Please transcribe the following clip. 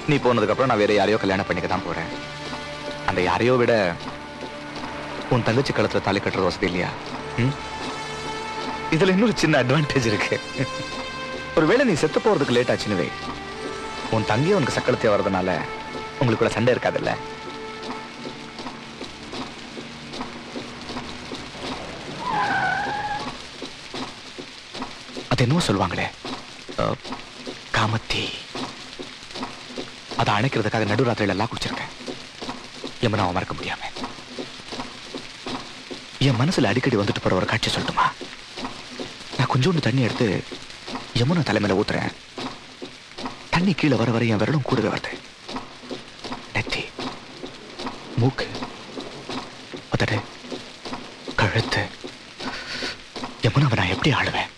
நீ போனதுக்கு அப்புறம் நான் வேற யாரையோ கல்யாணம் பண்ணிக்க தான் போறேன் அந்த யாரையோ விட உன் தங்கச்சி கழுத்துல தாலி கட்டுறது வசதி இல்லையா ம்? இதுல இன்னொரு சின்ன அட்வான்டேஜ் இருக்கு ஒருவேளை நீ செத்து போறதுக்கு லேட் ஆச்சுன்னு வை உன் தங்கியே உனக்கு சக்களத்தையா வர்றதுனால உங்களுக்குள்ள சண்டை இருக்காதுல்ல அது என்னவோ சொல்லுவாங்களே அஹ், காமத்தி அதை அணைக்கிறதுக்காக நடுராத்திரியில எல்லாம் குடிச்சிருக்கேன் யமுனாவை மறக்க முடியாம என் மனசுல அடிக்கடி வந்துட்டு போற ஒரு காட்சி சொல்லட்டுமா நான் கொஞ்சோண்டு தண்ணி எடுத்து யமுனா தலைமையில ஊத்துறேன் தண்ணி கீழே வர வர என் விரலும் கூடவே வருது நெத்தி மூக்கு உதடு கழுத்து யமுனாவை நான் எப்படி ஆளுவேன்